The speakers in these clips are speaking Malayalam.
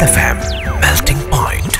Red FM, melting point.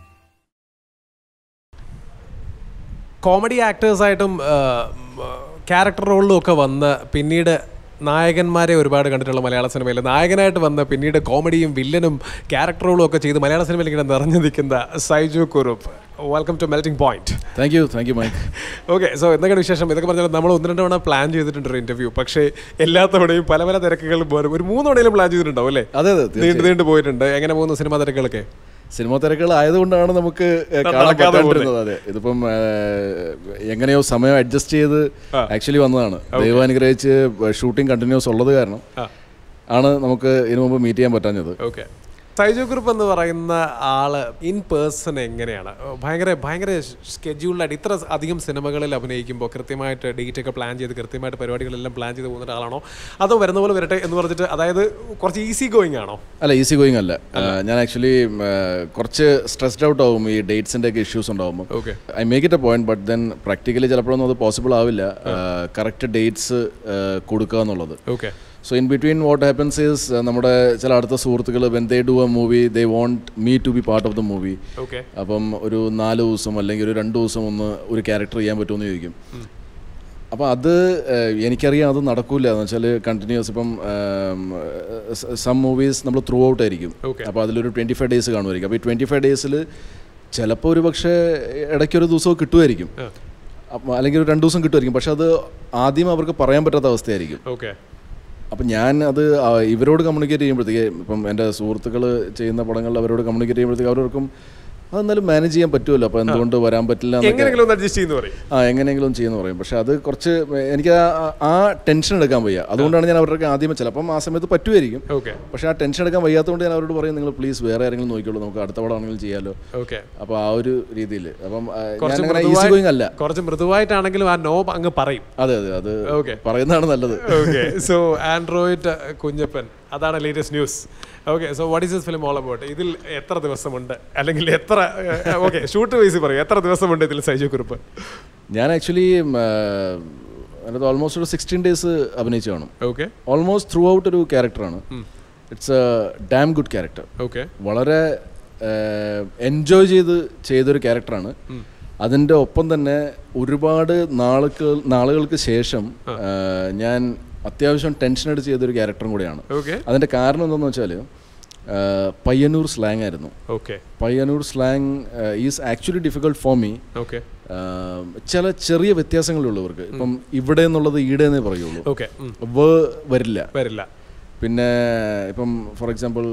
Comedy ആക്ടേഴ്സായിട്ടും ക്യാരക്ടർ റോളിലും ഒക്കെ വന്ന് പിന്നീട് നായകന്മാരെ ഒരുപാട് കണ്ടിട്ടുള്ള മലയാള സിനിമയിൽ നായകനായിട്ട് വന്ന് പിന്നീട് കോമഡിയും വില്ലനും ക്യാരക്ടർ റോളും ഒക്കെ ചെയ്ത് മലയാള സിനിമയിൽ ഇങ്ങനെ നിറഞ്ഞു നിൽക്കുന്ന Saiju Kurup welcome to melting point thank you thank you mike okay so എന്തൊക്കെയാണ് വിശേഷം ഇതൊക്കെ പറഞ്ഞാൽ നമ്മൾ ഒന്ന് രണ്ട് തവണ പ്ലാൻ ചെയ്തിട്ടുണ്ട് ഒരു ഇന്റർവ്യൂ പക്ഷേ എല്ലാ തവണയും പല പല തിരക്കുകളും പോലും ഒരു മൂന്ന് തവണയിലും പ്ലാൻ ചെയ്തിട്ടുണ്ടാവും അല്ലേ അതെ അതെ നീണ്ടു തീർച്ചയായും. നീണ്ടു പോയിട്ടുണ്ട് എങ്ങനെ പോകുന്നു സിനിമാ തിരക്കുകളൊക്കെ സിനിമ തിരക്കുകൾ ആയതുകൊണ്ടാണ് നമുക്ക് ഏ, കാണാൻ നടക്കാതെ പറ്റാണ്ടിരുന്നത് അതെ ഇതിപ്പം ഏ, എങ്ങനെയോ സമയം അഡ്ജസ്റ്റ് ചെയ്ത് ആക്ച്വലി വന്നതാണ് ദൈവം അനുഗ്രഹിച്ച് ഷൂട്ടിംഗ് കണ്ടിന്യൂസ് ഉള്ളത് കാരണം ആ. ആണ് നമുക്ക് ഇതിനു മുമ്പ് മീറ്റ് ചെയ്യാൻ പറ്റാഞ്ഞത് ഓക്കെ സൈജു ഗ്രൂപ്പ് എന്ന് പറയുന്ന ആള് ഇൻ പേഴ്സൺ എങ്ങനെയാണ് ഭയങ്കര ഭയങ്കര സ്കെഡ്യൂൾഡായിട്ട് ഇത്ര അധികം സിനിമകളിൽ അഭിനയിക്കുമ്പോൾ കൃത്യമായിട്ട് ഡേറ്റ് ഒക്കെ പ്ലാൻ ചെയ്ത് കൃത്യമായിട്ട് പരിപാടികളെല്ലാം പ്ലാൻ ചെയ്ത് പോകുന്ന ആളാണോ അതോ വരുന്ന പോലെ വരട്ടെ എന്ന് പറഞ്ഞിട്ട് അതായത് കുറച്ച് ഈസി ഗോയിങ് ആണോ അല്ല ഈസി ഗോയിങ് അല്ല ഏ, ഞാൻ ആക്ച്വലി കുറച്ച് സ്ട്രെസ്ഡ് ഔട്ട് ആവും ഈ ഡേറ്റ്സിൻ്റെ ഒക്കെ ഇഷ്യൂസ് ഉണ്ടാവുമ്പോൾ okay I make it a point but then practically ചിലപ്പോഴൊന്നും അത് പോസിബിൾ ആവില്ല കറക്റ്റ് ഡേറ്റ്സ് കൊടുക്കുക എന്നുള്ളത് okay so in between what happens is നമ്മുടെ ചില അടുത്ത സുഹൃത്തുക്കൾ when they do a movie they want me to be part of the movie okay അപ്പം ഒരു നാല് ദിവസം അല്ലെങ്കിൽ ഒരു രണ്ട് ദിവസം ഒന്ന് ഒരു ക്യാരക്ടർ ചെയ്യാൻ പറ്റുമെന്ന് ചോദിക്കും അപ്പോൾ അത് ഏഹ്, എനിക്കറിയാം അത് നടക്കൂല എന്ന് വെച്ചാൽ കണ്ടിന്യൂസ് ഇപ്പം സം മൂവീസ് നമ്മൾ ത്രൂ ഔട്ട് ആയിരിക്കും Okay. അപ്പോൾ അതിലൊരു ട്വൻറ്റി ഫൈവ് ഡേയ്സ് കാണുമായിരിക്കും അപ്പോൾ ഈ ട്വൻറ്റി ഫൈവ് ഡേയ്സിൽ ചിലപ്പോൾ ഒരു പക്ഷേ ഇടയ്ക്കൊരു ദിവസമൊക്കെ കിട്ടുമായിരിക്കും ആ. അപ്പം അല്ലെങ്കിൽ ഒരു രണ്ട് ദിവസം കിട്ടുമായിരിക്കും പക്ഷെ അത് ആദ്യം അവർക്ക് പറയാൻ പറ്റാത്ത അവസ്ഥയായിരിക്കും ഓക്കെ അപ്പം ഞാൻ അത് ആ, ഇവരോട് കമ്മ്യൂണിക്കേറ്റ് ചെയ്യുമ്പോഴത്തേക്ക് ഇപ്പം എൻ്റെ സുഹൃത്തുക്കൾ ചെയ്യുന്ന പടങ്ങളിൽ അവരോട് കമ്മ്യൂണിക്കേറ്റ് ചെയ്യുമ്പോഴത്തേക്ക് അവർക്കും അതെന്നാലും മാനേജ് ചെയ്യാൻ പറ്റുമല്ലോ അപ്പോൾ എന്തുകൊണ്ട് വരാൻ പറ്റില്ല എന്നൊക്കെ എങ്ങനെയെങ്കിലും ഒന്ന് അഡ്ജസ്റ്റ് ചെയ്യുന്നു പറയും ആ എങ്ങനെയെങ്കിലും ചെയ്യുന്നു പറയും പക്ഷെ അത് കുറച്ച് എനിക്ക് ആ- ആ ടെൻഷൻ എടുക്കാൻ വയ്യ അതുകൊണ്ടാണ് ഞാൻ അവരുടെ ആദ്യമേ ചിലപ്പം ആ സമയത്ത് പറ്റുമായിരിക്കും ഓക്കെ പക്ഷെ ആ ടെൻഷൻ എടുക്കാൻ വയ്യാത്തതുകൊണ്ട് ഞാൻ അവരോട് പറയും നിങ്ങൾ പ്ലീസ് വേറെ ആരെങ്കിലും നോക്കിക്കോളൂ നമുക്ക് അടുത്ത പടം ആണെങ്കിലും ചെയ്യാമല്ലോ ഓക്കെ അപ്പോൾ ആ ഒരു രീതിയിൽ അപ്പം ആ, കുറച്ച് ഞാനങ്ങനെ ഈസി മൃദുവായി- ഗോയിങ് അല്ല കുറച്ച് മൃദുവായിട്ടാണെങ്കിലും ആ നോ അങ്ങ് പറയും അതെ അതെ അത് Okay. പറയുന്നതാണ് നല്ലത് ഓക്കെ സോ ആൻഡ്രോയിഡ് കുഞ്ഞപ്പൻ അതാണ് latest news okay so what is this film all about ഇതിൽ എത്ര ദിവസമുണ്ട് അല്ലെങ്കിൽ എത്ര ഓക്കെ ഷൂട്ട് വൈസ് പറയും എത്ര ദിവസമുണ്ട് ഇതിൽ സൈജു കുറിപ്പ് ഞാൻ ആക്ച്വലി അതിനകത്ത് ഓൾമോസ്റ്റ് ഒരു സിക്സ്റ്റീൻ ഡേയ്സ് അഭിനയിച്ചു കാണും ഓക്കെ ഓൾമോസ്റ്റ് ത്രൂ ഔട്ട് ഒരു ക്യാരക്ടറാണ് it's a damn good character okay വളരെ എൻജോയ് ചെയ്ത് ചെയ്തൊരു ക്യാരക്ടറാണ് അതിൻ്റെ ഒപ്പം തന്നെ ഒരുപാട് നാളുകൾ നാളുകൾക്ക് ശേഷം ആ, ഞാൻ അത്യാവശ്യം ടെൻഷൻ അടിച്ച് ചെയ്തൊരു ക്യാരക്ടറും കൂടിയാണ് ഓക്കെ അതിൻ്റെ കാരണം എന്താണെന്ന് വെച്ചാൽ പയ്യന്നൂർ സ്ലാങ് ആയിരുന്നു okay Payyanur slang is actually difficult for me okay um, ചില ചെറിയ വ്യത്യാസങ്ങളുള്ളൂ ഇവർക്ക് ഇപ്പം ഇവിടെ എന്നുള്ളത് ഈടെ എന്നേ പറയുള്ളൂ ഓക്കെ വ വരില്ല വരില്ല പിന്നെ ഇപ്പം ഫോർ എക്സാമ്പിൾ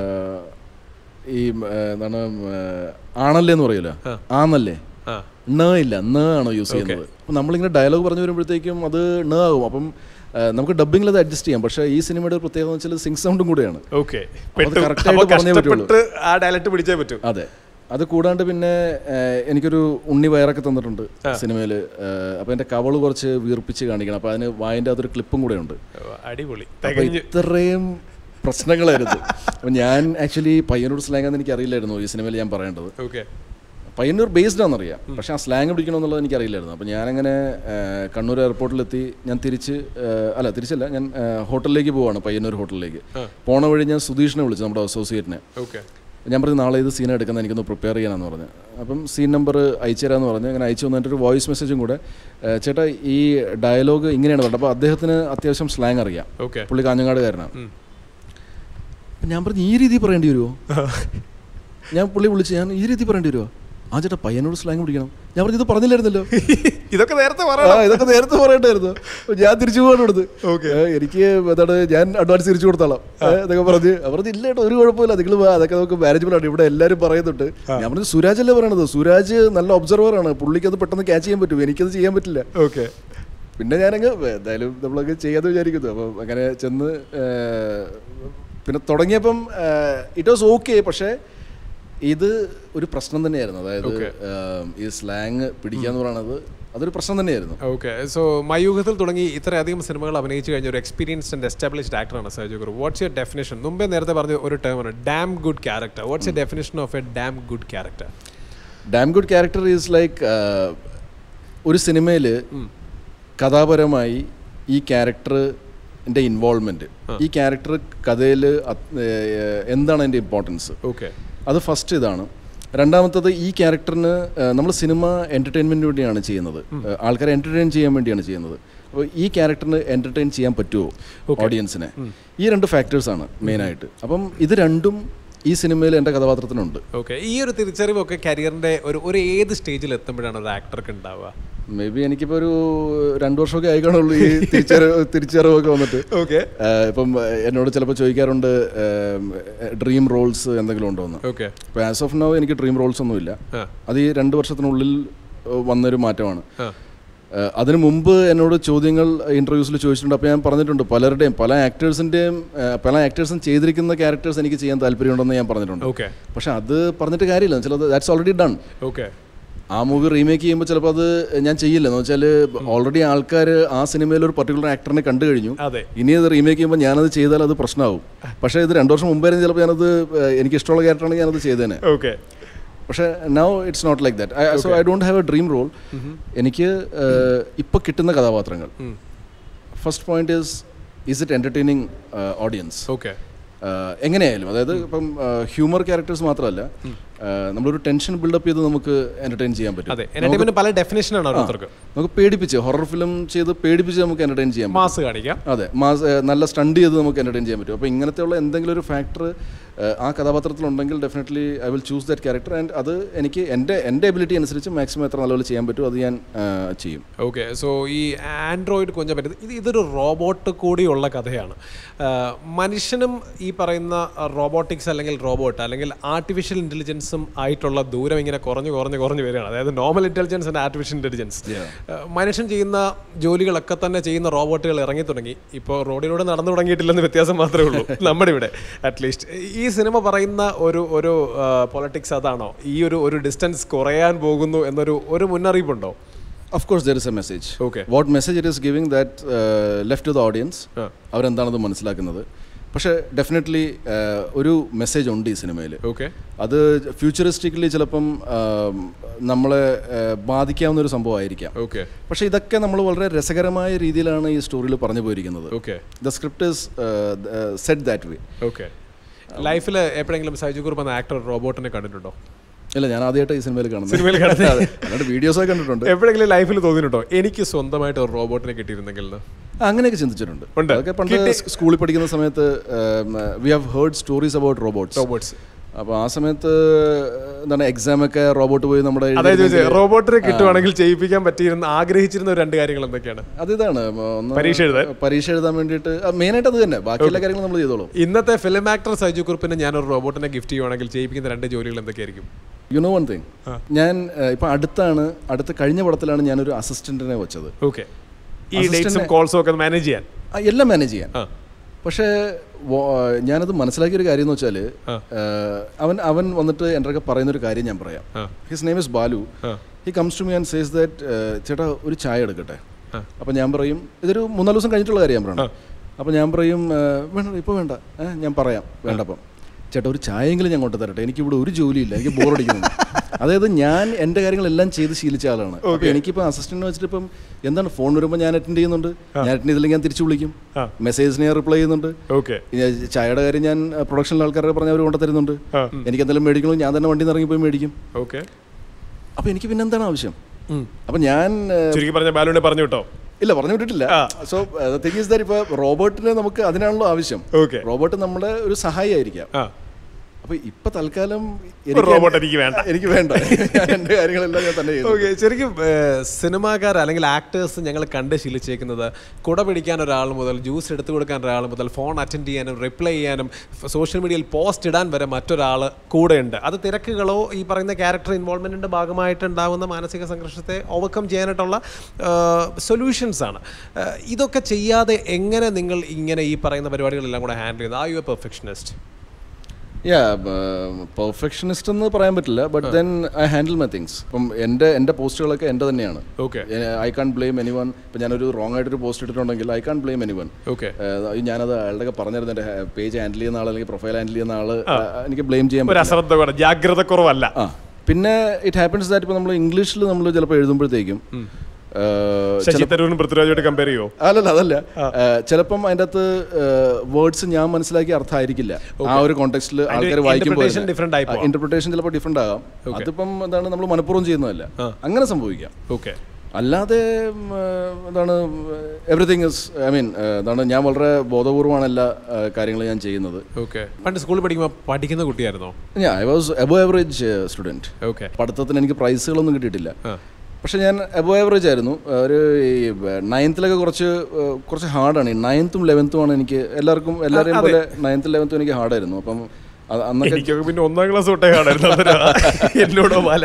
ഈ ആ, എന്താണ് ആ, ആണല്ലേ എന്ന് പറയൂല ആന്നല്ലേ ആ ണ ഇല്ല ന ആണോ യൂസ് ചെയ്യുന്നത് അപ്പം നമ്മളിങ്ങനെ ഡയലോഗ് പറഞ്ഞു വരുമ്പോഴത്തേക്കും അത് ണ ആകും അപ്പം ആ, നമുക്ക് ഡബിങ്ങിൽ അത് അഡ്ജസ്റ്റ് ചെയ്യാം പക്ഷേ ഈ സിനിമയുടെ ഒരു പ്രത്യേകത എന്ന് വെച്ചാൽ സിംഗ് സൗണ്ടും കൂടെയാണ് ഓക്കെ അത് correct ആയിട്ട് പറഞ്ഞേ പറ്റുള്ളൂ. ആ ഡയലക്ട് പിടിച്ചേ പറ്റൂ അതെ അത് കൂടാണ്ട് പിന്നെ ഏഹ്, എനിക്കൊരു ഉണ്ണി വയറൊക്കെ തന്നിട്ടുണ്ട് സിനിമയിൽ അപ്പോൾ എൻ്റെ കവള് കുറച്ച് വീർപ്പിച്ച് കാണിക്കണം അപ്പോൾ അതിന് വായൻ്റെ അതൊരു ക്ലിപ്പും കൂടെ ഉണ്ട് ഓ, അടിപൊളി അപ്പോൾ തികഞ്ഞ് ഇത്രയും പ്രശ്നങ്ങളായിരുന്നു അപ്പോൾ ഞാൻ ആക്ച്വലി പയ്യന്നൂർ സ്ലാങ് എന്ന് എനിക്ക് അറിയില്ലായിരുന്നു ഈ സിനിമയിൽ ഞാൻ പറയേണ്ടത് ഓക്കെ പയ്യന്നൂർ ബേസ്ഡ് ആണെന്നറിയാം പക്ഷേ ആ സ്ലാങ് പിടിക്കണമെന്നുള്ളത് എനിക്ക് അറിയില്ലായിരുന്നു അപ്പോൾ ഞാനങ്ങനെ ഏഹ്, കണ്ണൂർ എയർപോർട്ടിലെത്തി ഞാൻ തിരിച്ച് ഏഹ്, അല്ല തിരിച്ചല്ല ഞാൻ ഏഹ്, ഹോട്ടലിലേക്ക് പോവാണ് പയ്യന്നൂർ ഹോട്ടലിലേക്ക് പോണ വഴി ഞാൻ സുധീഷിനെ വിളിച്ചു നമ്മുടെ അസോസിയേറ്റിനെ ഓക്കെ ഞാൻ പറഞ്ഞു നാളെ ഇത് സീൻ എടുക്കുന്നത് എനിക്കൊന്ന് പ്രിപ്പയർ ചെയ്യാനെന്ന് പറഞ്ഞു അപ്പം സീൻ നമ്പർ അയച്ചു തരാമെന്ന് പറഞ്ഞു അങ്ങനെ അയച്ചു വന്നിട്ട് ഒരു വോയിസ് മെസ്സേജും കൂടെ ഏ, ചേട്ടാ ഈ ഡയലോഗ് ഇങ്ങനെയാണ് പറഞ്ഞത് അപ്പോൾ അദ്ദേഹത്തിന് അത്യാവശ്യം സ്ലാങ് അറിയാം ഓക്കെ പുള്ളി കാഞ്ഞങ്ങാടുകാരനാണ് അപ്പം ഞാൻ പറഞ്ഞു ഈ രീതി പറയേണ്ടി വരുമോ ഞാൻ പുള്ളി വിളിച്ച് ഞാൻ ഈ രീതി പറയേണ്ടി വരുമോ ആ ചേട്ടാ പയ്യനോട് സ്ലാങ് പിടിക്കണം ഞാൻ പറഞ്ഞു ഇത് പറഞ്ഞില്ലായിരുന്നല്ലോ ഇതൊക്കെ നേരത്തെ ആ പറയണം ഇതൊക്കെ നേരത്തെ പറയണ്ടായിരുന്നു അപ്പൊ ഞാൻ തിരിച്ചു പോകാൻ കൊടുത്ത് Okay. എനിക്ക് എന്താണ് ഞാൻ അഡ്വാൻസ് തിരിച്ചു കൊടുത്തോളാം ഏ, എന്നൊക്കെ പറഞ്ഞ് അവർ പറഞ്ഞു ഇല്ല കേട്ടോ ഒരു കുഴപ്പമില്ല നിങ്ങൾ അതൊക്കെ നമുക്ക് മാനേജബിൾ ആണ് ഇവിടെ എല്ലാവരും പറയുന്നുണ്ട് ഞാൻ പറഞ്ഞു സുരാജ് അല്ലേ പറയണത് സുരാജ് നല്ല ഒബ്സർവർ ആണ് പുള്ളിക്ക് അത് പെട്ടെന്ന് ക്യാച്ച് ചെയ്യാൻ പറ്റും എനിക്കത് ചെയ്യാൻ പറ്റില്ല ഓക്കെ പിന്നെ ഞാനങ്ങ് എന്തായാലും നമ്മളൊക്കെ ചെയ്യാന്ന് വിചാരിക്കുന്നു അപ്പം അങ്ങനെ ചെന്ന് ഏ, പിന്നെ തുടങ്ങിയപ്പം ഇറ്റ് വാസ് ഓക്കെ പക്ഷേ ഇത് ഒരു പ്രശ്നം തന്നെയായിരുന്നു അതായത് Okay. ഏ, ഈ സ്ലാങ് പിടിക്കാന്ന് പറയുന്നത് അതൊരു പ്രശ്നം തന്നെയായിരുന്നു ഓക്കെ സോ മയൂഹത്തിൽ തുടങ്ങി ഇത്രയധികം സിനിമകൾ അഭിനയിച്ചു കഴിഞ്ഞ ഒരു എക്സ്പീരിയൻസ്ഡ് ആൻഡ് എസ്റ്റാബ്ലിഷ്ഡ് ആക്ടറാണ് Saju Guru what's your definition മുമ്പേ നേരത്തെ പറഞ്ഞ ഒരു ടേമാണ് damn good character what's your definition of a damn good character damn good character is like ഒരു സിനിമയിൽ കഥാപരമായി ഈ ക്യാരക്ടർ എൻ്റെ ഇൻവോൾവ്മെൻറ്റ് ഈ ക്യാരക്ടർ കഥയിൽ എന്താണ് എൻ്റെ ഇമ്പോർട്ടൻസ് ഓക്കെ അത് ഫസ്റ്റ് ഇതാണ് രണ്ടാമത്തത് ഈ ക്യാരക്ടറിന് നമ്മൾ സിനിമ എൻ്റർടൈൻമെൻറ്റിന് വേണ്ടിയാണ് ചെയ്യുന്നത് ഏഹ്, ആൾക്കാരെ എൻ്റർടൈൻ ചെയ്യാൻ വേണ്ടിയാണ് ചെയ്യുന്നത് അപ്പോൾ ഈ ക്യാരക്ടറിന് എൻ്റർടൈൻ ചെയ്യാൻ പറ്റുമോ ഓഡിയൻസിനെ ഈ രണ്ട് ഫാക്ടേഴ്സാണ് മെയിനായിട്ട് അപ്പം ഇത് രണ്ടും ഈ സിനിമയിൽ എൻ്റെ കഥാപാത്രത്തിനുണ്ട് ഓക്കെ ഈ ഒരു തിരിച്ചറിവൊക്കെ കരിയറിന്റെ ഒരു ഒരു ഏത് സ്റ്റേജിൽ എത്തുമ്പോഴാണ് ഒരു ആക്ടർക്ക് ഉണ്ടാവുക മേ ബി എനിക്കിപ്പോൾ ഒരു രണ്ട് വർഷമൊക്കെ ആയി കാണുള്ളൂ ഈ തിരിച്ചറിവ് തിരിച്ചറിവൊക്കെ വന്നിട്ട് ഓക്കെ ഏഹ്, ഇപ്പം ഏഹ്, എന്നോട് ചിലപ്പോൾ ചോദിക്കാറുണ്ട് ഡ്രീം റോൾസ് എന്തെങ്കിലും ഉണ്ടോ എന്ന് ഓക്കെ ഇപ്പോൾ ആസ് ഓഫ് നോ എനിക്ക് ഡ്രീം റോൾസ് ഒന്നുമില്ല ആ. അത് ഈ രണ്ട് വർഷത്തിനുള്ളിൽ ഏഹ്, വന്നൊരു മാറ്റമാണ് ആ ഏഹ്, അതിനു മുമ്പ് എന്നോട് ചോദ്യങ്ങൾ ഇൻ്റർവ്യൂസിൽ ചോദിച്ചിട്ടുണ്ട് അപ്പോൾ ഞാൻ പറഞ്ഞിട്ടുണ്ട് പലരുടെയും പല ആക്ടേഴ്സിൻ്റെയും പല ആക്ടേഴ്സും ചെയ്തിരിക്കുന്ന ക്യാരക്ടേഴ്സ് എനിക്ക് ചെയ്യാൻ താല്പര്യമുണ്ടെന്ന് ഞാൻ പറഞ്ഞിട്ടുണ്ട് ഓക്കെ പക്ഷെ അത് പറഞ്ഞിട്ട് കാര്യമില്ല ചിലത് ദാറ്റ്സ് ഓൾറെഡി ഡൺ ഓക്കെ ആ മൂവി റീമേക്ക് ചെയ്യുമ്പോൾ ചിലപ്പോൾ അത് ഞാൻ ചെയ്യില്ല എന്ന് വെച്ചാൽ ഓൾറെഡി ആൾക്കാർ ആ സിനിമയിൽ ഒരു പർട്ടിക്കുലർ ആക്ടറിനെ കണ്ടു കഴിഞ്ഞു അതെ ഇനി അത് റീമേക്ക് ചെയ്യുമ്പോൾ ഞാനത് ചെയ്താൽ അത് പ്രശ്നമാവും പക്ഷേ ഇത് രണ്ട് വർഷം മുമ്പായിരുന്നു ചിലപ്പോൾ ഞാനത് ഏഹ്, എനിക്ക് ഇഷ്ടമുള്ള ക്യാരക്ടറാണെങ്കിൽ ഞാനത് ചെയ്തേനെ ഓക്കെ പക്ഷേ now it's not like that so I don't have a dream role എനിക്ക് ഇപ്പോൾ കിട്ടുന്ന കഥാപാത്രങ്ങൾ first point is is it entertaining audience okay എങ്ങനെയായാലും അതായത് ഇപ്പം ഹ്യൂമർ ക്യാരക്ടേഴ്സ് മാത്രമല്ല ഏഹ്, നമ്മളൊരു ടെൻഷൻ ബിൽഡപ്പ് ചെയ്ത് നമുക്ക് എൻ്റർടൈൻ ചെയ്യാൻ പറ്റും അതെ എന്റർടൈൻമെന്റ് പല ഡെഫിനേഷനാണ് ഓരോരുത്തർക്ക് നമുക്ക് പേടിപ്പിച്ച് ഹൊറർ ഫിലിം ചെയ്ത് പേടിപ്പിച്ച് നമുക്ക് എൻ്റർടൈൻ ചെയ്യാൻ പറ്റും മാസ് കാണിക്കാം അതെ മാസ് ഏഹ്, നല്ല സ്റ്റണ്ട് ചെയ്ത് നമുക്ക് എൻ്റർടൈൻ ചെയ്യാൻ പറ്റും അപ്പോൾ ഇങ്ങനത്തെയുള്ള എന്തെങ്കിലും ഒരു ഫാക്ടർ ആ കഥാപാത്രത്തിലുണ്ടെങ്കിൽ definitely I will choose that character and അത് എനിക്ക് എൻ്റെ എൻ്റെ എബിലിറ്റി അനുസരിച്ച് മാക്സിമം എത്ര നല്ലപോലെ ചെയ്യാൻ പറ്റും അത് ഞാൻ ഏഹ്, ചെയ്യും ഓക്കെ സോ ഈ ആൻഡ്രോയിഡ് കൊഞ്ചം പറ്റുന്നത് ഇത് ഇതൊരു റോബോട്ട് കൂടിയുള്ള കഥയാണ് ആ, മനുഷ്യനും ഈ പറയുന്ന റോബോട്ടിക്സ് അല്ലെങ്കിൽ റോബോട്ട് അല്ലെങ്കിൽ ആർട്ടിഫിഷ്യൽ ഇൻ്റലിജൻസും ആയിട്ടുള്ള ദൂരം ഇങ്ങനെ കുറഞ്ഞു കുറഞ്ഞു കുറഞ്ഞു വരികയാണ് അതായത് normal intelligence and artificial intelligence മനുഷ്യൻ ചെയ്യുന്ന ജോലികളൊക്കെ തന്നെ ചെയ്യുന്ന റോബോട്ടുകൾ ഇറങ്ങി തുടങ്ങി ഇപ്പോൾ റോഡിലൂടെ നടന്നു തുടങ്ങിയിട്ടില്ലെന്ന് വ്യത്യാസം മാത്രമേ ഉള്ളൂ നമ്മുടെ ഇവിടെ അറ്റ്ലീസ്റ്റ് ഈ സിനിമ പറയുന്ന ഒരു ഒരു പൊളിറ്റിക്സ് അതാണോ ഈ ഒരു ഒരു ഡിസ്റ്റൻസ് കുറയാൻ പോകുന്നു എന്നൊരു ഒരു മുന്നറിയിപ്പുണ്ടോ of course there is a message Okay. What message it is giving that left to the audience ആ. അവരെന്താണത് മനസ്സിലാക്കുന്നത് പക്ഷേ ഡെഫിനറ്റ്ലി ഒരു മെസ്സേജ് ഉണ്ട് ഈ സിനിമയിൽ ഓക്കെ അത് ഫ്യൂച്ചറിസ്റ്റിക്കലി ചിലപ്പം ആം, നമ്മളെ ഏഹ്, ബാധിക്കാവുന്ന ഒരു സംഭവമായിരിക്കാം ഓക്കെ പക്ഷേ ഇതൊക്കെ നമ്മൾ വളരെ രസകരമായ രീതിയിലാണ് ഈ സ്റ്റോറിയിൽ പറഞ്ഞു പോയിരിക്കുന്നത് okay the script is set that way okay ലൈഫിൽ എപ്പോഴെങ്കിലും സൈജു കുറുപ്പ് എന്ന ആക്ടർ റോബോട്ടിനെ കണ്ടിട്ടുണ്ടോ ഇല്ല ഞാൻ ആദ്യമായിട്ട് ഈ സിനിമയിൽ കാണുന്നത് സിനിമയിൽ കണ്ടത് അല്ലാണ്ട് വീഡിയോസൊക്കെ കണ്ടിട്ടുണ്ട് എപ്പോഴെങ്കിലും ലൈഫിൽ തോന്നിയിട്ടുണ്ടോ എനിക്ക് സ്വന്തമായിട്ട് ഒരു റോബോട്ടിനെ കിട്ടിയിരുന്നെങ്കിൽ എന്ന്? ആ, അങ്ങനെയൊക്കെ ചിന്തിച്ചിട്ടുണ്ട് ഉണ്ട്. അതൊക്കെ പണ്ട് സ്കൂളിൽ പഠിക്കുന്ന സമയത്ത് we have heard stories about robots robots അപ്പോൾ ആ സമയത്ത് എന്താണ് എക്സാം ഒക്കെ റോബോട്ട് പോയി നമ്മുടെ അതായത് എഴുതിയിരുന്നെങ്കിൽ- ചോദിച്ചത് റോബോട്ടിനെ കിട്ടുവാണെങ്കിൽ ചെയ്യിപ്പിക്കാൻ പറ്റിയിരുന്ന ആഗ്രഹിച്ചിരുന്ന ഒരു രണ്ട് കാര്യങ്ങൾ എന്തൊക്കെയാണ് അതിതാണ് ഒന്ന് പരീക്ഷ എഴുതാൻ? പരീക്ഷ എഴുതാൻ വേണ്ടിയിട്ട് മെയിനായിട്ട് അത് തന്നെ ബാക്കി എല്ലാ കാര്യങ്ങളും നമ്മൾ ചെയ്തോളും ഇന്നത്തെ ഫിലിം ആക്ടർ സൈജു കുറുപ്പിന് ഞാനൊരു റോബോട്ടിനെ ഗിഫ്റ്റ് ചെയ്യുവാണെങ്കിൽ ചെയ്യിപ്പിക്കുന്ന രണ്ട് ജോലികൾ എന്തൊക്കെയായിരിക്കും യു നോ വൺ തിങ് ഞാൻ ഇപ്പം അടുത്താണ് അടുത്ത കഴിഞ്ഞ പടത്തിലാണ് ഞാനൊരു അസിസ്റ്റന്റിനെ വെച്ചത് ഓക്കെ ഈ ഡേറ്റ്സും കോൾസും ഒക്കെ മാനേജ് ചെയ്യാൻ ആ, എല്ലാം മാനേജ് ചെയ്യാൻ ആ പക്ഷേ വോ- ഞാനത് മനസ്സിലാക്കിയൊരു കാര്യം എന്ന് വെച്ചാൽ ആ. അവൻ അവൻ വന്നിട്ട് എൻ്റെ ഒക്കെ പറയുന്നൊരു കാര്യം ഞാൻ പറയാം ആ. ഹിസ് നെയിം ഇസ് ബാലു ആ. He comes to me and says that ചേട്ടാ ഒരു ചായ എടുക്കട്ടെ ആ. അപ്പം ഞാൻ പറയും ഇതൊരു മൂന്നാല് ദിവസം കഴിഞ്ഞിട്ടുള്ള കാര്യം ഞാൻ ആ. പറയണം അപ്പം ഞാൻ പറയും "ഏഹ്, വേണ്ട ഇപ്പോൾ വേണ്ട ഏഹ്, ഞാൻ പറയാം വേണ്ടപ്പം ചേട്ടാ ഒരു ചായയെങ്കിലും ഞാൻ കൊണ്ടു തരട്ടെ എനിക്കിവിടെ ഒരു ജോലിയില്ല എനിക്ക് ബോറടിക്കുന്നു അതായത് ഞാൻ എൻ്റെ കാര്യങ്ങളെല്ലാം ചെയ്ത് ശീലിച്ച ആളാണ് അപ്പോൾ എനിക്കിപ്പോൾ അസിസ്റ്റന്റ് വെച്ചിട്ട് ഇപ്പം എന്താണ് ഫോൺ വരുമ്പോൾ ഞാൻ അറ്റൻഡ് ചെയ്യുന്നുണ്ട് ഞാൻ അറ്റൻഡ് ചെയ്തില്ലെങ്കിൽ ഞാൻ തിരിച്ചു വിളിക്കും ആ. മെസ്സേജിന് ഞാൻ റിപ്ലൈ ചെയ്യുന്നുണ്ട് ഓക്കെ ഈ ചായയുടെ കാര്യം ഞാൻ പ്രൊഡക്ഷനിലെ ആൾക്കാരെ പറഞ്ഞ് അവർ കൊണ്ടു തരുന്നുണ്ട് ആ. എനിക്ക് എന്തെങ്കിലും മേടിക്കണോ ഞാൻ തന്നെ വണ്ടിയിൽ നിന്ന് ഇറങ്ങി പോയി മേടിക്കും ഓക്കെ അപ്പോൾ എനിക്ക് പിന്നെ എന്താണ് ആവശ്യം അപ്പം ഞാൻ ഏഹ്, ചുരുക്കി പറഞ്ഞ ബാലുവിനെ പറഞ്ഞു കേട്ടോ ഇല്ല പറഞ്ഞു വിട്ടിട്ടില്ല സോ തിങ് ഈസ് ദാറ്റ് ഇപ്പോൾ റോബോട്ടിന് നമുക്ക് അതിനാണല്ലോ ആവശ്യം ഓക്കെ റോബോട്ട് നമ്മുടെ ഒരു സഹായി ആയിരിക്കാം ആ അപ്പോൾ ഇപ്പൊ തൽക്കാലം ഒരു റോബോട്ട് എനിക്ക് വേണ്ട എനിക്ക് വേണ്ട ഞാൻ എൻ്റെ കാര്യങ്ങളെല്ലാം ഞാൻ തന്നെ ചെയ്യുന്നു ഓക്കെ ശരിക്കും ഏഹ്, സിനിമാക്കാർ അല്ലെങ്കിൽ ആക്ടേഴ്സ് ഞങ്ങൾ കണ്ട് ശീലിച്ചേക്കുന്നത് കുട പിടിക്കാൻ ഒരാൾ മുതൽ ജ്യൂസ് എടുത്തു കൊടുക്കാൻ ഒരാൾ മുതൽ ഫോൺ അറ്റൻഡ് ചെയ്യാനും റിപ്ലൈ ചെയ്യാനും സോഷ്യൽ മീഡിയയിൽ പോസ്റ്റ് ഇടാൻ വരെ മറ്റൊരാൾ കൂടെയുണ്ട് അത് തിരക്കുകളോ ഈ പറയുന്ന ക്യാരക്ടർ ഇൻവോൾവ്മെൻറ്റിൻ്റെ ഭാഗമായിട്ട് ഉണ്ടാകുന്ന മാനസിക സംഘർഷത്തെ ഓവർകം ചെയ്യാനായിട്ടുള്ള സൊല്യൂഷൻസ് ആണ് ഏഹ്, ഇതൊക്കെ ചെയ്യാതെ എങ്ങനെ നിങ്ങൾ ഇങ്ങനെ ഈ പറയുന്ന പരിപാടികളെല്ലാം കൂടെ ഹാൻഡിൽ ചെയ്യുന്നത് ആ you a perfectionist yeah perfectionist എന്ന് പറയാൻ പറ്റില്ല but then I handle my things ഇപ്പം എൻ്റെ എൻ്റെ പോസ്റ്റുകളൊക്കെ എൻ്റെ തന്നെയാണ് okay I can blame any one ഇപ്പം ഞാനൊരു റോങ് ആയിട്ടൊരു പോസ്റ്റ് ഇട്ടിട്ടുണ്ടെങ്കിൽ I can blame any one okay ഞാനത് അയാളുടെ പറഞ്ഞിരുന്നു എൻ്റെ പേജ് ഹാൻഡിൽ ചെയ്യുന്ന ആൾ അല്ലെങ്കിൽ പ്രൊഫൈൽ ഹാൻഡിൽ ചെയ്യുന്ന ആൾ എനിക്ക് ബ്ലെയിം ചെയ്യാൻ ഒരു പറ്റില്ല അശ്രദ്ധ കൂടെ ജാഗ്രത കുറവല്ല ആ പിന്നെ ഇറ്റ് ഹാപ്പൻസ് ദാറ്റ് ഇപ്പോൾ നമ്മൾ ഇംഗ്ലീഷിൽ നമ്മൾ ചിലപ്പോൾ എഴുതുമ്പോഴത്തേക്കും ശശി തരൂരും പൃഥ്വിരാജുമായിട്ട് കമ്പയർ ചെയ്യുമോ അല്ലല്ല അതല്ല ഏഹ്, ചിലപ്പം അതിൻ്റെ അകത്ത് വേർഡ്സ് ഞാൻ മനസ്സിലാക്കിയ അർത്ഥമായിരിക്കില്ല ആ ഒരു കോണ്ടെക്സ്റ്റിൽ ആൾക്കാർ വായിക്കുമ്പോൾ interpretation different ആയി പോവാം. ഇന്റർപ്രിട്ടേഷൻ ചിലപ്പോൾ ഡിഫറെൻ്റ് ആകാം അതിപ്പം എന്താണ് നമ്മൾ മനഃപൂർവ്വം ചെയ്യുന്നതല്ല അങ്ങനെ സംഭവിക്കാം ഓക്കെ അല്ലാതെ ഉം, ഏഹ്, എന്താണ് എവറിഥിങ് ഇസ് ഐ മീൻ എന്താണ് ഞാൻ വളരെ ബോധപൂർവമാണ് എല്ലാ കാര്യങ്ങളും ഞാൻ ചെയ്യുന്നത് ഓക്കെ പണ്ട് സ്കൂളിൽ പഠിക്കുമ്പോൾ പഠിക്കുന്ന കുട്ടിയായിരുന്നോ ഞാൻ I was above average student okay പഠിത്തത്തിന് എനിക്ക് പ്രൈസുകളൊന്നും കിട്ടിയിട്ടില്ല പക്ഷെ ഞാൻ എബോ ആവറേജ് ആയിരുന്നു ഒരു ഈ നയൻത്തിലൊക്കെ കുറച്ച് ഏഹ്, കുറച്ച് ഹാർഡാണ് ഈ നയൻത്തും ലെവൻത്തും ആണ് എനിക്ക് എല്ലാവർക്കും എല്ലാവരെയും പോലെ നയൻത്തും ലെവൻത്തും എനിക്ക് ഹാർഡായിരുന്നു അപ്പം അത് അന്നൊക്കെ എനിക്കൊക്കെ പിന്നെ ഒന്നാം ക്ലാസ് തൊട്ടേ കാണായിരുന്നു അന്നേരം എന്നോടോ മല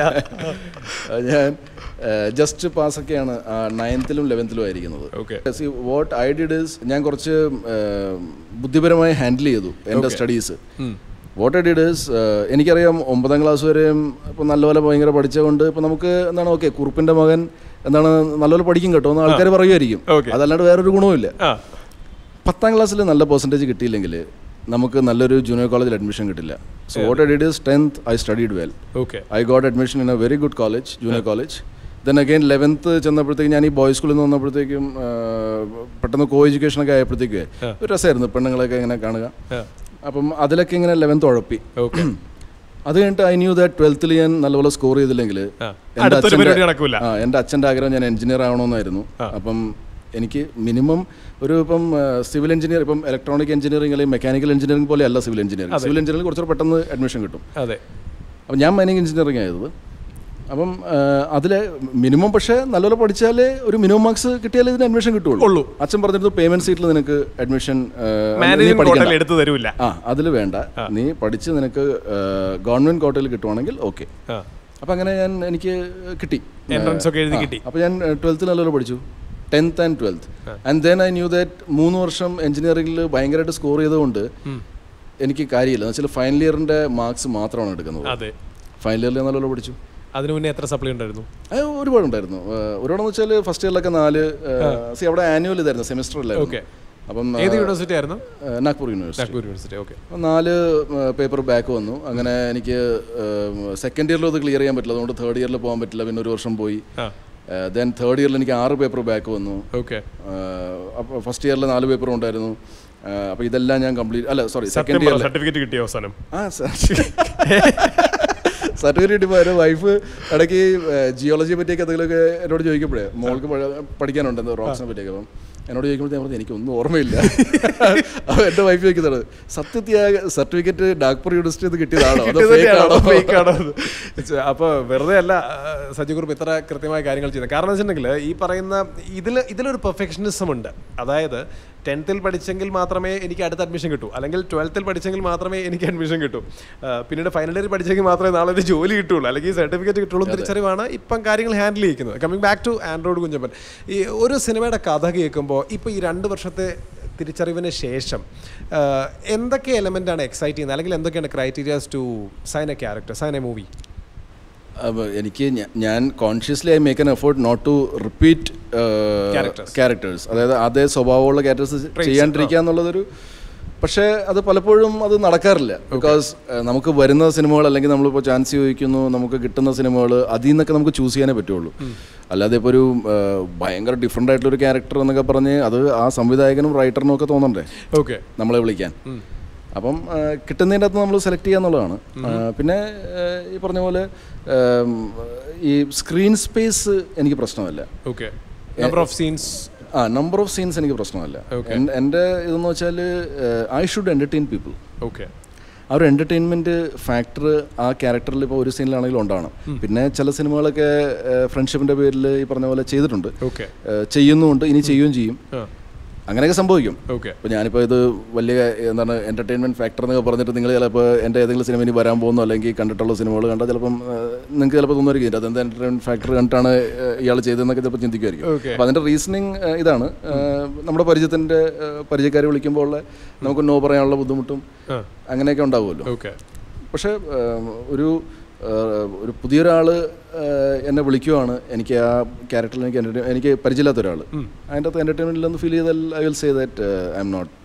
ഏഹ്, ഞാൻ ജസ്റ്റ് പാസ്സൊക്കെയാണ് നയൻത്തിലും ലെവൻത്തിലും ആയിരിക്കുന്നത് okay see what I did is ഞാൻ കുറച്ച് ഏഹ്, ബുദ്ധിപരമായി ഹാൻഡിൽ ചെയ്തു എൻ്റെ studies what I did is എനിക്കറിയാം ഒമ്പതാം ക്ലാസ് വരെയും ഇപ്പം നല്ലപോലെ ഭയങ്കര പഠിച്ചതുകൊണ്ട് ഇപ്പം നമുക്ക് എന്താണ് ഓക്കെ കുറുപ്പിൻ്റെ മകൻ എന്താണ് നല്ലപോലെ പഠിക്കും കേട്ടോ എന്ന് ആൾക്കാർ പറയുമായിരിക്കും Okay. അതല്ലാണ്ട് വേറൊരു ഗുണവുമില്ല ആ പത്താം ക്ലാസ്സിൽ നല്ല പെർസെൻറ്റേജ് കിട്ടിയില്ലെങ്കിൽ നമുക്ക് നല്ലൊരു ജൂനിയർ കോളേജിൽ അഡ്മിഷൻ കിട്ടില്ല so what I did is tenth I studied well okay I got admission in a very good college junior college then again eleventh ചെന്നപ്പോഴത്തേക്കും ഞാൻ ഈ ബോയ്സ് സ്കൂളിൽ നിന്ന് വന്നപ്പോഴത്തേക്കും ആ, പെട്ടെന്ന് കോ എഡ്യൂക്കേഷനൊക്കെ ആയപ്പോഴത്തേക്ക് ഒരു രസമായിരുന്നു പെണ്ണുങ്ങളെയൊക്കെ ഇങ്ങനെ കാണുക അപ്പം അതിലൊക്കെ ഇങ്ങനെ ലെവൻത്ത് ഉഴപ്പി ഓക്കെ അത് കഴിഞ്ഞിട്ട് ഐ ന്യൂ ദാറ്റ് ട്വൽത്തിൽ ഞാൻ നല്ലപോലെ സ്കോർ ചെയ്തില്ലെങ്കിൽ എൻ്റെ അടുത്തൊരു പരിപാടി അച്ഛൻ്റെ നടക്കൂല ആ എൻ്റെ അച്ഛൻ്റെ ആഗ്രഹം ഞാൻ എഞ്ചിനീയർ ആവണമെന്നായിരുന്നു അപ്പം എനിക്ക് മിനിമം ഒരു ഇപ്പം സിവിൽ എഞ്ചിനീയർ ഇപ്പം ഇലക്ട്രോണിക് എഞ്ചിനീയറിംഗ് അല്ലെങ്കിൽ മെക്കാനിക്കൽ എഞ്ചിനീയറിംഗ് പോലെ അല്ല സിവിൽ എഞ്ചിനീയറിംഗ് സിവിൽ എഞ്ചിനീയറിംഗ് കുറച്ചുകൂടെ പെട്ടെന്ന് അഡ്മിഷൻ കിട്ടും അതെ അപ്പം ഞാൻ മൈനിങ് എഞ്ചിനീയറിംഗ് ആയത് അപ്പം അതിൽ മിനിമം പക്ഷേ നല്ലപോലെ പഠിച്ചാലേ ഒരു മിനിമം മാർക്സ് കിട്ടിയാലേ ഇതിന് അഡ്മിഷൻ കിട്ടുള്ളൂ ഉള്ളൂ. അച്ഛൻ പറഞ്ഞിരുന്നു പേയ്മെന്റ് സീറ്റിൽ നിനക്ക് അഡ്മിഷൻ മാനേജിംഗ് കോട്ടയിൽ എടുത്തു തരൂല ആ അതിൽ വേണ്ട നീ പഠിച്ച് നിനക്ക് ഗവൺമെന്റ് കോട്ടയിൽ കിട്ടുവാണെങ്കിൽ ഓക്കെ ആ അപ്പം അങ്ങനെ ഞാൻ എനിക്ക് കിട്ടി എൻട്രൻസ് ഒക്കെ എഴുതി കിട്ടി അപ്പോൾ ഞാൻ ട്വൽത്തിൽ നല്ലപോലെ പഠിച്ചു tenth and twelfth and then I knew that മൂന്ന് വർഷം എഞ്ചിനീയറിംഗിൽ ഭയങ്കരമായിട്ട് സ്കോർ ചെയ്തുകൊണ്ട് എനിക്ക് കാര്യമില്ല എന്ന് വെച്ചാൽ ഫൈനൽ ഇയറിൻ്റെ മാർക്സ് മാത്രമാണ് എടുക്കുന്നത് അതെ ഫൈനൽ ഇയറിൽ നല്ലപോലെ പഠിച്ചു അതിനു മുന്നേ എത്ര സപ്ലൈ ഉണ്ടായിരുന്നു അത് ഒരുപാടുണ്ടായിരുന്നു ഏഹ് ഒരുപാടെന്ന് വെച്ചാൽ ഫസ്റ്റ് ഇയറിലൊക്കെ നാല് സി അവിടെ ആനുവൽ ഇതായിരുന്നു സെമിസ്റ്റർ Okay. അല്ലായിരുന്നു അപ്പം ഏത് യൂണിവേഴ്സിറ്റി ആയിരുന്നു ഏഹ് Nagpur university Nagpur university okay അപ്പം നാല് പേപ്പർ ബാക്ക് വന്നു അങ്ങനെ എനിക്ക് സെക്കൻഡ് ഇയറിൽ അത് ക്ലിയർ ചെയ്യാൻ പറ്റില്ല അതുകൊണ്ട് തേർഡ് ഇയറിൽ പോകാൻ പറ്റില്ല പിന്നെ ഒരു വർഷം പോയി ആ ദെൻ തേർഡ് ഇയറിൽ എനിക്ക് ആറ് പേപ്പർ ബാക്ക് വന്നു ഓക്കെ അപ്പോൾ ഫസ്റ്റ് ഇയറിൽ നാല് പേപ്പർ ഉണ്ടായിരുന്നു അപ്പോൾ ഇതെല്ലാം ഞാൻ കംപ്ലീറ്റ് അല്ല സോറി സെക്കൻഡ് ഇയറിൽ സർട്ടിഫിക്കറ്റ് കിട്ടിയ അവസാനം ആ സർട്ടിഫിക്കറ്റ് കിട്ടിയപ്പോൾ എൻ്റെ വൈഫ് ഇടയ്ക്ക് ജിയോളജിയെ പറ്റിയൊക്കെ എന്തെങ്കിലുമൊക്കെ എന്നോട് ചോദിക്കുമ്പോഴേ മോൾക്ക് പഴ- പഠിക്കാനുണ്ട് എന്തോ റോക്സിനെ പറ്റിയൊക്കെ അപ്പം എന്നോട് ചോദിക്കുമ്പോഴത്തേ പറഞ്ഞു എനിക്കൊന്നും ഓർമ്മയില്ല അപ്പോൾ എൻ്റെ വൈഫ് ചോദിക്കുന്നത് സത്യത്യാഗ സർട്ടിഫിക്കറ്റ് നാഗ്പൂർ യൂണിവേഴ്സിറ്റി നിന്ന് കിട്ടിയതാണോ അതോ fake ആണോ ഫേക്ക് ആണോ അപ്പോൾ വെറുതെ അല്ല സജി കുറുപ്പ് ഇത്ര കൃത്യമായ കാര്യങ്ങൾ ചെയ്യുന്നത് കാരണം വെച്ചിട്ടുണ്ടെങ്കിൽ ഈ പറയുന്ന ഇതിൽ ഇതിലൊരു പെർഫെക്ഷനിസം ഉണ്ട് അതായത് ടെൻത്തിൽ പഠിച്ചെങ്കിൽ മാത്രമേ എനിക്ക് അടുത്ത അഡ്മിഷൻ കിട്ടൂ അല്ലെങ്കിൽ ട്വൽത്തിൽ പഠിച്ചെങ്കിൽ മാത്രമേ എനിക്ക് അഡ്മിഷൻ കിട്ടൂ ആ, പിന്നീട് ഫൈനൽ ഇയർ പഠിച്ചെങ്കിൽ മാത്രമേ നാളെ ഒരു ജോലി കിട്ടുള്ളൂ അല്ലെങ്കിൽ സർട്ടിഫിക്കറ്റ് കിട്ടുള്ളൂ എന്ന് തിരിച്ചറിവാണ് ഇപ്പം കാര്യങ്ങൾ ഹാൻഡിൽ ചെയ്യുന്നത് coming back to Android Kunjappan ഈ ഒരു സിനിമയുടെ കഥ കേൾക്കുമ്പോൾ ഇപ്പോൾ ഈ രണ്ട് വർഷത്തെ തിരിച്ചറിവിന് ശേഷം ആ, എന്തൊക്കെ എലമെൻ്റ് ആണ് എക്സൈറ്റ് ചെയ്യുന്നത് അല്ലെങ്കിൽ എന്തൊക്കെയാണ് criterias to sign a character sign a movie അപ്പോൾ എനിക്ക് ഞ- ഞാൻ consciously I make an effort not to repeat Characters. Characters അതായത് അതേ സ്വഭാവമുള്ള ക്യാരക്ടേഴ്സ് ചെയ്യാണ്ടിരിക്കുക എന്നുള്ളതൊരു പക്ഷേ അത് പലപ്പോഴും അത് നടക്കാറില്ല ബിക്കോസ് നമുക്ക് വരുന്ന സിനിമകൾ അല്ലെങ്കിൽ നമ്മളിപ്പോൾ ചാൻസ് ചോദിക്കുന്നു നമുക്ക് കിട്ടുന്ന സിനിമകൾ അതിൽ നിന്നൊക്കെ നമുക്ക് ചൂസ് ചെയ്യാനേ പറ്റുള്ളൂ അല്ലാതെ ഇപ്പോൾ ഒരു ആ, ഭയങ്കര ഡിഫറെൻ്റ് ആയിട്ടുള്ള ഒരു ക്യാരക്ടർ എന്നൊക്കെ പറഞ്ഞ് അത് ആ സംവിധായകനും റൈറ്ററിനും ഒക്കെ തോന്നണ്ടേ ഓക്കെ നമ്മളെ വിളിക്കാൻ അപ്പം ആ, കിട്ടുന്നതിൻ്റെ അകത്ത് നമ്മൾ സെലക്ട് ചെയ്യുക എന്നുള്ളതാണ് ആ, പിന്നെ ആ, ഈ പറഞ്ഞ പോലെ ആം, ഈ സ്ക്രീൻ സ്പേസ് എനിക്ക് പ്രശ്നമല്ല ഓക്കെ നമ്പർ ഓഫ് സീൻസ് ആ നമ്പർ ഓഫ് സീൻസ് എനിക്ക് പ്രശ്നമല്ല എൻ- എൻ്റെ ഇതെന്ന് വെച്ചാൽ I should entertain people okay ആ ഒരു എൻ്റർടൈൻമെൻറ്റ് ഫാക്ടർ ആ ക്യാരക്ടറിൽ ഇപ്പോൾ ഒരു സീനിലാണെങ്കിലും ഉണ്ടാവണം പിന്നെ ചില സിനിമകളൊക്കെ ഫ്രണ്ട്ഷിപ്പിൻ്റെ പേരിൽ ഈ പറഞ്ഞ പോലെ ചെയ്തിട്ടുണ്ട് ഓക്കെ ആ, ചെയ്യുന്നുമുണ്ട് ഇനി ചെയ്യുകയും ചെയ്യും ആ അങ്ങനെയൊക്കെ സംഭവിക്കും ഓക്കെ അപ്പോൾ ഞാനിപ്പോൾ ഇത് വലിയ എന്താണ് എൻ്റർടൈൻമെൻറ്റ് ഫാക്ടർ എന്നൊക്കെ പറഞ്ഞിട്ട് നിങ്ങൾ ചിലപ്പോൾ എൻ്റെ ഏതെങ്കിലും സിനിമ ഇനി വരാൻ പോകുന്നു അല്ലെങ്കിൽ കണ്ടിട്ടുള്ള സിനിമകൾ കണ്ടാൽ ചിലപ്പം നിങ്ങൾക്ക് ചിലപ്പോൾ തോന്നുമായിരിക്കും അതെന്താ എൻ്റർടൈൻമെൻറ്റ് ഫാക്ടർ കണ്ടിട്ടാണ് ഇയാൾ ചെയ്തതെന്നൊക്കെ ചിലപ്പോൾ ചിന്തിക്കുമായിരിക്കും Okay. അപ്പോൾ അതിൻ്റെ റീസണിങ് ഇതാണ് ഏഹ്, നമ്മുടെ പരിചയത്തിൻ്റെ പരിചയക്കാരെ വിളിക്കുമ്പോൾ ഉള്ള നമുക്ക് നോ പറയാനുള്ള ബുദ്ധിമുട്ടും ആ അങ്ങനെയൊക്കെ ഉണ്ടാവുമല്ലോ ഓക്കെ പക്ഷേ ഏഹ്, ഒരു ഏഹ്, ഒരു പുതിയൊരാൾ എന്നെ വിളിക്കുവാണ് എനിക്ക് ആ ക്യാരക്ടറിൽ എനിക്ക് entertain- എനിക്ക് പരിചയമില്ലാത്ത ഒരാൾ അതിൻ്റെ അകത്ത് എൻ്റർടൈൻമെൻറ്റിൽ ഒന്ന് ഫീൽ ചെയ്താൽ I will say that I am not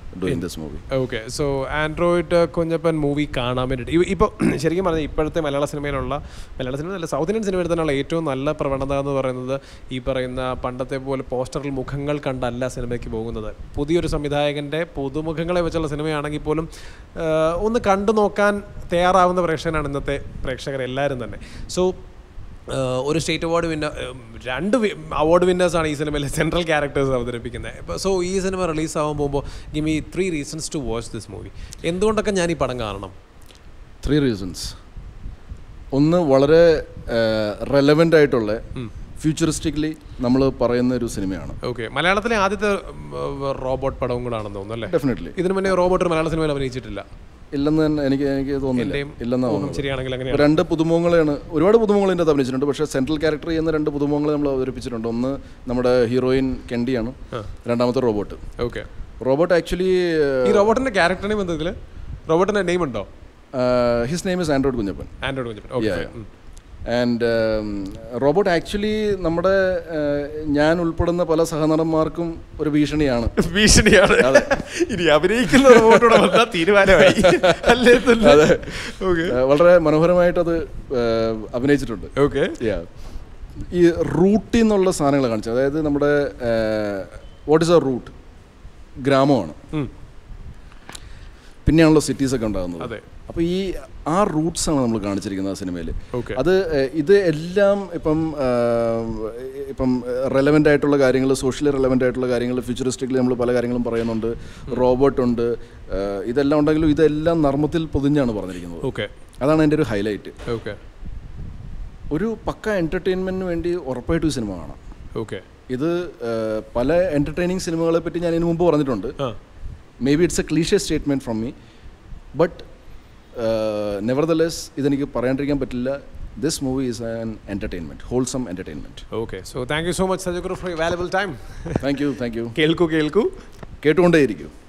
doing this movie okay so Android Kunjappan movie കാണാൻ വേണ്ടിയിട്ട് ഇപ്പോൾ ശരിക്കും പറഞ്ഞാൽ ഇപ്പോഴത്തെ മലയാള സിനിമയിലുള്ള മലയാള സിനിമ അല്ല സൗത്ത് ഇന്ത്യൻ സിനിമയിൽ തന്നെയുള്ള ഏറ്റവും നല്ല പ്രവണത എന്ന് പറയുന്നത് ഈ പറയുന്ന പണ്ടത്തെ പോലെ പോസ്റ്ററിൽ മുഖങ്ങൾ കണ്ടല്ല സിനിമയ്ക്ക് പോകുന്നത് പുതിയൊരു സംവിധായകൻ്റെ പുതുമുഖങ്ങളെ വെച്ചുള്ള സിനിമയാണെങ്കിൽ പോലും ആ, ഒന്ന് കണ്ടു നോക്കാൻ തയ്യാറാവുന്ന പ്രേക്ഷകനാണ് ഇന്നത്തെ പ്രേക്ഷകരെല്ലാവരും തന്നെ സോ ഏഹ് ഒരു സ്റ്റേറ്റ് അവാർഡ് വിന്നർ രണ്ട് അവാർഡ് വിന്നേഴ്സാണ് ഈ സിനിമയിലെ സെൻട്രൽ ക്യാരക്ടേഴ്സ് അവതരിപ്പിക്കുന്നത് ഇപ്പോൾ സോ ഈ സിനിമ റിലീസ് ആവാൻ പോകുമ്പോൾ give me three reasons to watch this movie എന്തുകൊണ്ടൊക്കെ ഞാൻ ഈ പടം കാണണം ത്രീ റീസൺസ് ഒന്ന് വളരെ റെലവെൻ്റ് ആയിട്ടുള്ള ഫ്യൂച്ചറിസ്റ്റിക്കലി നമ്മൾ പറയുന്ന ഒരു സിനിമയാണ് ഓക്കെ മലയാളത്തിലെ ആദ്യത്തെ റോബോട്ട് പടവും കൂടാണെന്ന് തോന്നുന്നു അല്ലേ ഡെഫിനറ്റ്ലി ഇതിനു മുന്നേ റോബോട്ട് ഒരു മലയാള സിനിമയിൽ അഭിനയിച്ചിട്ടില്ല ഇല്ലെന്ന് തന്നെ എനിക്ക് എനിക്ക് തോന്നുന്നില്ല എൻ്റെയും ഇല്ലെന്നാ ഊഹം തോന്നുന്നത് ശരിയാണെങ്കിൽ അപ്പോൾ അങ്ങനെയാണ് രണ്ട് പുതുമുഖങ്ങളെയാണ് ഒരുപാട് പുതുമുഖങ്ങൾ ഇതിൻ്റെ അഭിനയിച്ചിട്ടുണ്ട് പക്ഷേ സെൻട്രൽ ക്യാരക്ടർ ചെയ്യുന്ന രണ്ട് പുതുമുഖങ്ങളെ നമ്മൾ അവതരിപ്പിച്ചിട്ടുണ്ട് ഒന്ന് നമ്മുടെ ഹീറോയിൻ കെൻഡിയാണ് രണ്ടാമത്തെ റോബോട്ട് ഓക്കെ റോബോട്ട് ആക്ച്വലി ഈ റോബോട്ടിന്റെ ക്യാരക്ടർ നെയിം എന്താ ഇതിൽ റോബോട്ടിന്റെ നെയിം ഉണ്ടോ his name is Android Kunjappan Android Kunjappan okay Yeah, yeah. And robot actually നമ്മുടെ uh, ഞാൻ ഉൾപ്പെടുന്ന പല സഹനടന്മാർക്കും ഒരു ഭീഷണിയാണ് ഭീഷണിയാണ് ഇനി അഭിനയിക്കുന്ന റോബോട്ടോടെ വന്നാൽ തീരുമാനമായി അല്ലേ ഓക്കെ Uh, വളരെ മനോഹരമായിട്ട് അത് അഭിനയിച്ചിട്ടുണ്ട് ഓക്കെ Yeah. ഈ റൂട്ടിൽ നിന്നുള്ള സാധനങ്ങൾ കാണിച്ചത് അതായത് നമ്മുടെ വാട്ട് ഇസ് എ റൂട്ട് ഗ്രാമമാണ് പിന്നെയാണല്ലോ സിറ്റീസ് ഒക്കെ ഉണ്ടാകുന്നത് അതെ. അപ്പോൾ ഈ ആ റൂട്ട്സ് ആണ് നമ്മൾ കാണിച്ചിരിക്കുന്നത് ആ സിനിമയിൽ Okay. അത് ഏഹ്, ഇത് എല്ലാം ഇപ്പം ആഹ്, ഇപ്പം റെലവെൻ്റ് ആയിട്ടുള്ള കാര്യങ്ങൾ സോഷ്യലി റെലവെൻ്റ് ആയിട്ടുള്ള കാര്യങ്ങൾ ഫ്യൂച്ചറിസ്റ്റിക്കലി നമ്മൾ പല കാര്യങ്ങളും പറയുന്നുണ്ട് റോബോട്ട് ഉണ്ട് ആഹ്, ഇതെല്ലാം ഉണ്ടെങ്കിലും ഇതെല്ലാം നർമ്മത്തിൽ പൊതിഞ്ഞാണ് പറഞ്ഞിരിക്കുന്നത് ഓക്കെ അതാണ് എൻ്റെ ഒരു ഹൈലൈറ്റ് ഓക്കെ ഒരു പക്ക എൻ്റർടൈൻമെൻറ്റിന് വേണ്ടി ഉറപ്പായിട്ടും ഈ സിനിമ കാണാം ഓക്കെ ഇത് ആഹ്, പല എൻ്റർടൈനിങ് സിനിമകളെ പറ്റി ഞാൻ ഇതിനു മുമ്പ് പറഞ്ഞിട്ടുണ്ട് ആ maybe it's a cliche statement from me but nevertheless ഇതെനിക്ക് പറയാണ്ടിരിക്കാൻ പറ്റില്ല this movie is an entertainment wholesome entertainment okay so thank you so much Sajuguru for valuable time thank you thank you കേൾക്കൂ കേൾക്കൂ കേട്ടുകൊണ്ടേയിരിക്കും